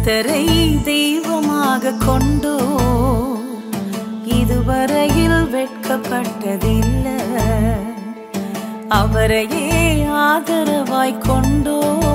கர்த்தரை தெய்வமாக கொண்டோ இதுவரையில் வெட்கப்பட்டதில்லை அவரையே ஆதரவாய் கொண்டோ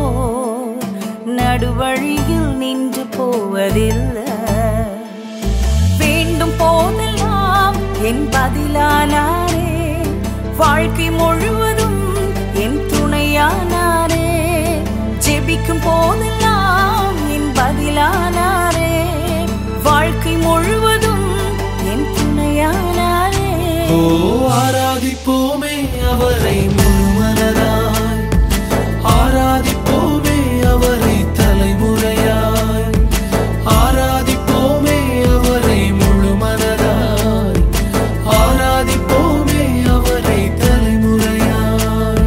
நடுவழியில் நின்று போவதில்லை வேண்டும் போதெல்லாம் என் பதிலானாரே வாழ்க்கை முழுவதும் என் துணையானாரே ஜெபிக்கும் போதெல்லாம் என் பதிலானாரே வாழ்க்கை முழுவதும் என் துணையானாரே ஓ ஆராதிப்போமே அவரை முழுமனதாய் ஆராதிப்போமே அவரை தலைமுறையாய் ஆராதிப்போமே அவரை முழுமனதாய் ஆராதிப்போமே அவரை தலைமுறையாய்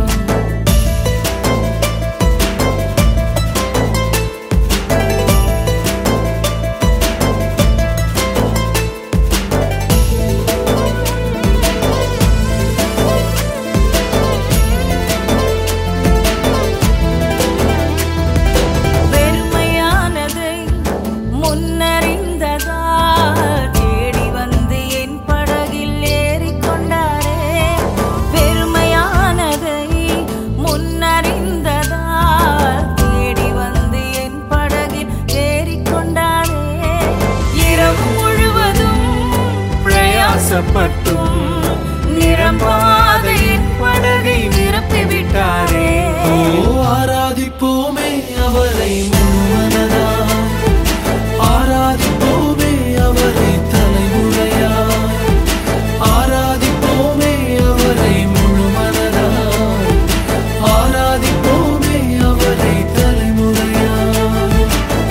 வெறுமையானதை முன்னறிந்ததா தேடி வந்து என் படகில் ஏறிக்கொண்டாரே வெறுமையானதை முன்னறிந்ததா தேடி வந்து என் படகில் ஏறிக்கொண்டாரே இரவு முழுவதும் பிரயாசப்பட்டும் நிரம்பாத என் படகை நிரப்பிவிட்டாரே ஓ ஆராதிப்போமே அவரை முழுமனதாய் ஆராதிப்போமே அவரை தலைமுறையாய் ஆராதிப்போமே அவரை முழுமனதாய் ஆராதிப்போமே அவரை தலைமுறையாய்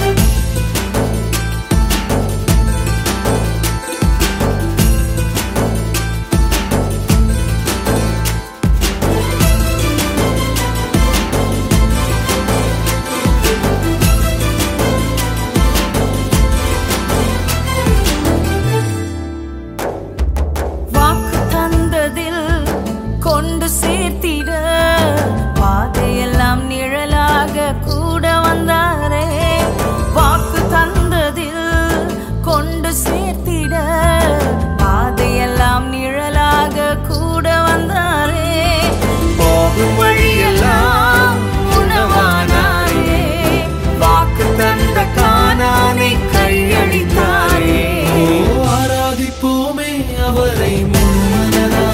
வாக்கு தந்ததில் கொண்டு சேர்த்திட பாதையெல்லாம் நிழலாக கூட வந்தாரே வாக்கு தந்ததில் கொண்டு சேர்த்திட பாதையெல்லாம் நிழலாக கூட வந்தாரே போகும் வழியெல்லாம் உணவானாரே வாக்கு தந்த காணானை கையளித்தாரே ஓ ஆராதிப்போமே அவரை முழுமனதாய்